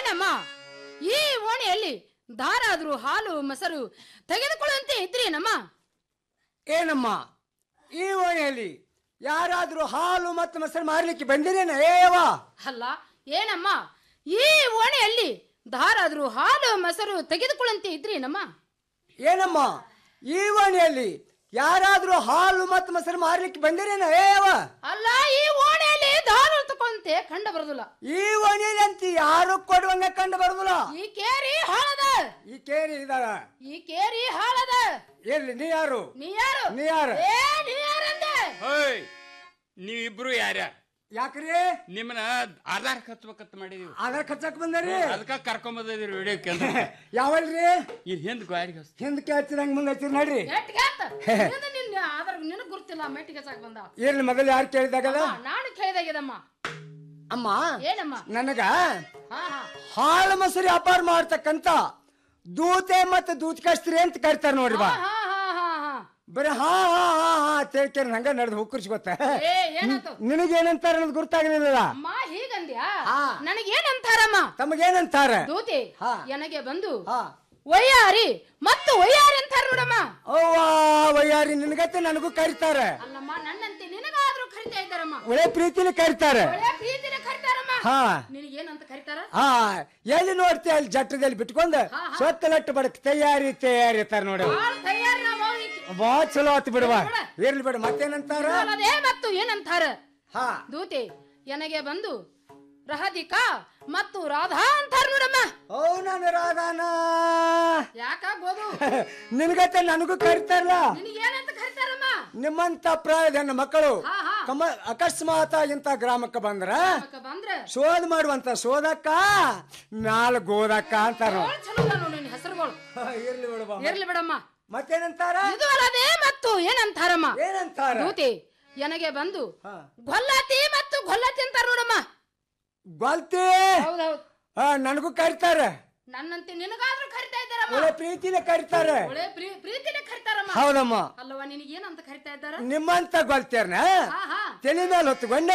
ಏನಮ್ಮ ಈ ಓಣಿಯಲ್ಲಿ ದಾರಾದ್ರೂ ಹಾಲು ಮೊಸರು ತೆಗೆದುಕೊಳ್ಳುವಂತೆ ಇದ್ರೇನಮ್ಮ ಏನಮ್ಮ ಈ ಓಣಿಯಲ್ಲಿ ಯಾರಾದ್ರೂ ಹಾಲು ಮತ್ತು ಮೊಸರು ಮಾರ್ಲಿಕ್ಕೆ ಬಂದಿರೇನ ಏವ ಅಲ್ಲ ಏನಮ್ಮ ಈ ಓಣಿಯಲ್ಲಿ ದಾರಾದ್ರೂ ಹಾಲು ಮೊಸರು ತೆಗೆದುಕೊಳ್ಳುವಂತೆ ಇದ್ರೇನಮ್ಮ ಏನಮ್ಮ ಈ ಓಣಿಯಲ್ಲಿ ಯಾರಾದ್ರೂ ಹಾಲು ಮತ್ತು ಮೊಸರು ಮಾರ್ಲಿಕ್ಕೆ ಬಂದಿರೇನ ಏವ ಅಲ್ಲ ಈ ಓಣಿಯಲ್ಲಿ ದಾರು ತಕೊಂತೆ ಕಂಡು ಬರೋದಿಲ್ಲ ಈ ಓಣಿಯಲ್ಲಿ ಅಂತ ಯಾರು ಕೊಡುವಂಗ ಕಂಡು ಬರುದಿಲ್ಲ ಈ ಕೇರಿ ಹಾಳದ ಈ ಕೇರಿ ಇದಾರ ಈ ಕೇರಿ ಹಾಳದ ಎಲ್ಲಿ ನೀ ಯಾರು ನೀ ಯಾರು ನೀ ಯಾರು ಏ ನೀ ಯಾರಂದೆ ಹೋಯ್ ನೀವಿಬ್ರು ಯಾರ ಯಾಕ್ರಿ ನಿಮ್ಮನ್ನ ಆಧಾರ್ ಹಚ್ಬೇಕಂತ ಮಾಡಿದೀವಿ ಆಧಾರ್ ಖರ್ಚಾಕ್ ಬಂದಾರಿ ಅದಕ್ಕ ಕರ್ಕೊಂಡ್ ಬಂದಿದ್ರಿ ವಿಡಿಯೋಕ್ಕೆ ಯಾವಲ್ರಿ ಇಲ್ಲಿ ಹಿಂದ್ ಗಾಡಿಗೆ ಹಚ್ಚ ಹಿಂದಕ್ಕೆ ಹಚ್ಚಿದಂಗ ಮುಂದೆ ಹಚ್ಚಿರ್ ನಡ್ರಿ ಮೆಟ್ಟಿಗೆ ಆತ ನಿಂದ ನಿನ್ನ ಆದ್ರ ನಿನಗ್ ಗುರ್ತಿಲ್ಲ ಮೆಟ್ಟಿಗೆ ಸಾಕ್ ಬಂದ ಇರ್ಲಿ ಮೊದಲು ಯಾರು ಕೇಳಿದಾಗಲ್ಲ ಅಮ್ಮ, ನಾನು ಕೇಳಿದಾಗಿದಮ್ಮ ಅಮ್ಮ ಏನಮ್ಮ ನನಗ ಹಾ ಹಾ ಹಾಳು ಮೊಸರು ವ್ಯಾಪಾರ ಮಾಡ್ತಕ್ಕಂತ ದೂತೆ ಮತ್ತು ದೂತ್ಕಸ್ತ್ರಿ ಅಂತ ಕರಿತಾರ ನೋಡ್ರಿ ಬಾ ಹಾ ಹಾ ಹಾ ಹಾ ಬರೀ ಹಾ ಹಾ ಹಾ ಹಾ ತೇಳ್ಕೇರ್ ಹಂಗ ನಡೆದು ಹುಕ್ಕರ್ಸ್ ಗೊತ್ತ ಏ ಏನಾತು ನಿನಗೇನಂತಾರ ಅನ್ನೋದು ಗುರ್ತಾಗಲಿಲ್ಲ ಅಮ್ಮ ಹೀಗಂದ್ಯಾ ಹಾ. ನನಗೇನಂತಾರಮ್ಮ ತಮಗೇನಂತಾರ ದೂತಿ ಹಾ. ನನಗೆ ಬಂದು ಹಾ ವಯ್ಯಾರಿ ಮತ್ತು ವಯ್ಯಾರಿ ಅಂತಾರ ನೋಡಮ್ಮ ಅವ್ವ ವಯ್ಯಾರಿ ನಿನಗತ್ತೆ ನನಗೂ ಕರಿತಾರ ಅಲ್ಲಮ್ಮ ನನ್ನಂತೆ ನಿನಗಾದ್ರೂ ಕರಿತಾ ಇದ್ದಾರಮ್ಮ ಒಳ್ಳೆ ಪ್ರೀತಿಲಿ ಕರಿತಾರ ಒಳ್ಳೆ ಪ್ರೀತಿನ ಕರಿತಾರಮ್ಮ ಹಾ ನಿನಗೇನಂತ ಕರಿತಾರ ಹಾ ಎಲ್ಲಿ ನೋಡ್ತಿ ಅಲ್ಲಿ ಜಟ್ಟದಲ್ಲಿ ಬಿಟ್ಕೊಂಡ್ ಸ್ವತ್ತ ಲಟ್ಟು ಬಡಕ್ ತಯಾರಿ ತಯಾರಿ ಇರ್ತಾರ ನೋಡಿ ಬಾಳ್ ತಯಾರಿ ನಮ್ಮ ಅವ್ನಿಗೆ. ಬಾ ಚಲೋ ಆತ್ ಬಿಡುವ ಇರ್ಲಿ ಬಿಡು ಮತ್ತೇನಂತಾರ ಅಲ್ಲದೆ ಮತ್ತು ಏನಂತಾರ ಹಾ ದೂತಿ ನನಗೆ ಬಂದು ರಹದಿಕಾ ಮತ್ತು ರಾಧಾ ಅಂತಾರ ನೋಡಮ್ಮ ಓ ನಾನು ರಾಧಾನ ಯಾಕಾಗ್ಬೋದು ನಿನಗತ್ತೆ ನನಗೂ ಕರಿತಾರಲ್ಲ ನಿನಗೇನಂತ ಕರಿತಾರಮ್ಮ ನಿಮ್ಮಂತ ಪ್ರಾಯದ ಹೆಣ್ಣು ಮಕ್ಕಳು ಹಾ ಹಾ ಕಮ ಅಕಸ್ಮಾತ್ ಇಂತ ಗ್ರಾಮಕ್ಕೆ ಬಂದ್ರ ಅಕ್ಕ ಬಂದ್ರೆ ಶೋಧ ಮಾಡುವಂತ ಶೋಧಕ್ಕ ಮ್ಯಾಲ ಗೋದಕ್ಕ ಅಂತಾರ ಬಾಳ್ ಚಲೋ ಅದ ನೋಡಿ ನಿನ್ ಹೆಸರುಗಳು ಇರ್ಲಿ ಬಿಡುವ ಇರ್ಲಿ ಬಿಡಮ್ಮ ಮತ್ತೇನಂತಾರ ಇದು ಅಲ್ಲದೆ ಮತ್ತು ಏನಂತಾರಮ್ಮ ಏನಂತಾರ ದೂತಿ ನನಗೆ ಬಂದು ಹಾ. ಗೊಲ್ಲತಿ ಮತ್ತು ಗೊಲ್ಲತಿ ಅಂತಾರ ನೋಡಮ್ಮ ಗೊಲ್ತಿ ಹೌದೌದು ಆ, ನನಗೂ ಕರಿತಾರ ನನ್ನಂತೆ ನಿನಗಾದ್ರೂ ಕರಿತಾ ಇದ್ದಾರಮ್ಮ ಒಳ್ಳೆ ಪ್ರೀತಿನ ಕರಿತಾರ ಒಳ್ಳೆ ಪ್ರೀ- ಪ್ರೀತಿನೇ ಕರಿತಾರಮ್ಮ ಹೌದಮ್ಮ ಅಲ್ಲವಾ ನಿನಗೇನಂತ ಕರಿತಾ ಇದ್ದಾರ ನಿಮ್ಮಂತ ಗೊಲ್ತೇರ್ನ ಹಾ ಹಾ ತಲೆ ಮೇಲೆ ಹೊತ್ತುಕೊಂಡ